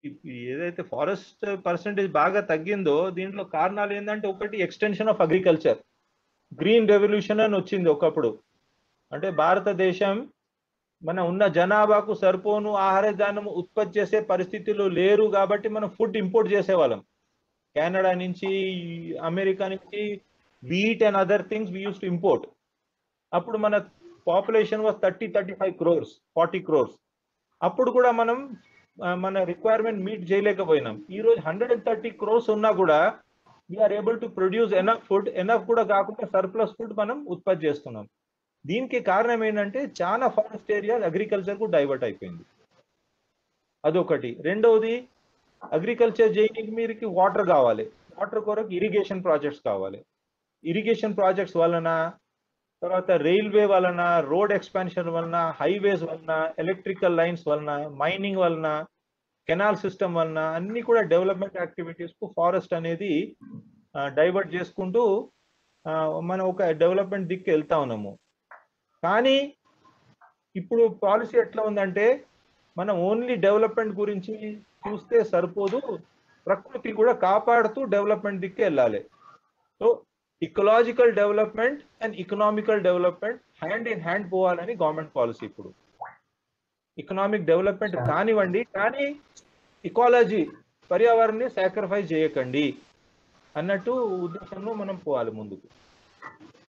ఇప్ ఏదైతే forest percentage బాగా తగ్గిందో దీంట్లో కారణాలు ఏందంటే ఒకటి extension of agriculture green revolution అని వచ్చింది ఒకప్పుడు అంటే భారతదేశం మన ఉన్న జనాభాకు సరిపోను ఆహార ధాన్యం ఉత్పత్తి చేసే పరిస్థితులు లేరు కాబట్టి మనం ఫుడ్ ఇంపోర్ట్ చేసేవాళ్ళం కెనడా నుంచి అమెరికా నుంచి wheat and other things we use to import అప్పుడు మన population was thirty thirty five crores forty crores అప్పుడు కూడా మనం ఆ, మన రిక్వైర్మెంట్ మీట్ చేయలేకపోయినాం ఈ రోజు హండ్రెడ్ అండ్ థర్టీ క్రోర్స్ ఉన్నా కూడా we are able to produce enough food enough కూడా కాకుండా సర్ప్లస్ ఫుడ్ మనం ఉత్పత్తి చేస్తున్నాం దీనికి కారణం ఏంటంటే చాలా ఫారెస్ట్ ఏరియా అగ్రికల్చర్ కు డైవర్ట్ అయిపోయింది అదొకటి రెండవది అగ్రికల్చర్ చేయడానికి మీరుకి వాటర్ కావాలి వాటర్ కొరకు ఇరిగేషన్ ప్రాజెక్ట్స్ కావాలి ఇరిగేషన్ ప్రాజెక్ట్స్ వలన తర్వాత రైల్వే వలన రోడ్ ఎక్స్పాన్షన్ వలన హైవేస్ వలన ఎలక్ట్రికల్ లైన్స్ వలన మైనింగ్ వలన కెనాల్ సిస్టమ్ వలన అన్ని కూడా డెవలప్మెంట్ యాక్టివిటీస్ కు ఫారెస్ట్ అనేది డైవర్ట్ చేసుకుంటూ ఆ, మనం ఒక డెవలప్మెంట్ దిక్కు వెళ్తా ఉన్నాము కానీ ఇప్పుడు పాలసీ ఎట్లా ఉందంటే మనం ఓన్లీ డెవలప్మెంట్ గురించి చూస్తే సరిపోదు ప్రకృతి కూడా కాపాడుతూ డెవలప్మెంట్ దిక్కు వెళ్ళాలి so ecological development and economical development hand in hand పోవాలని గవర్నమెంట్ పాలసీ ఇప్పుడు ఎకనామిక్ డెవలప్మెంట్ కానివ్వండి కానీ ఇకాలజీ పర్యావరణాన్ని సాక్రిఫైస్ చేయకండి అన్నట్టు ఉద్దేశంలో మనం పోవాలి ముందుకు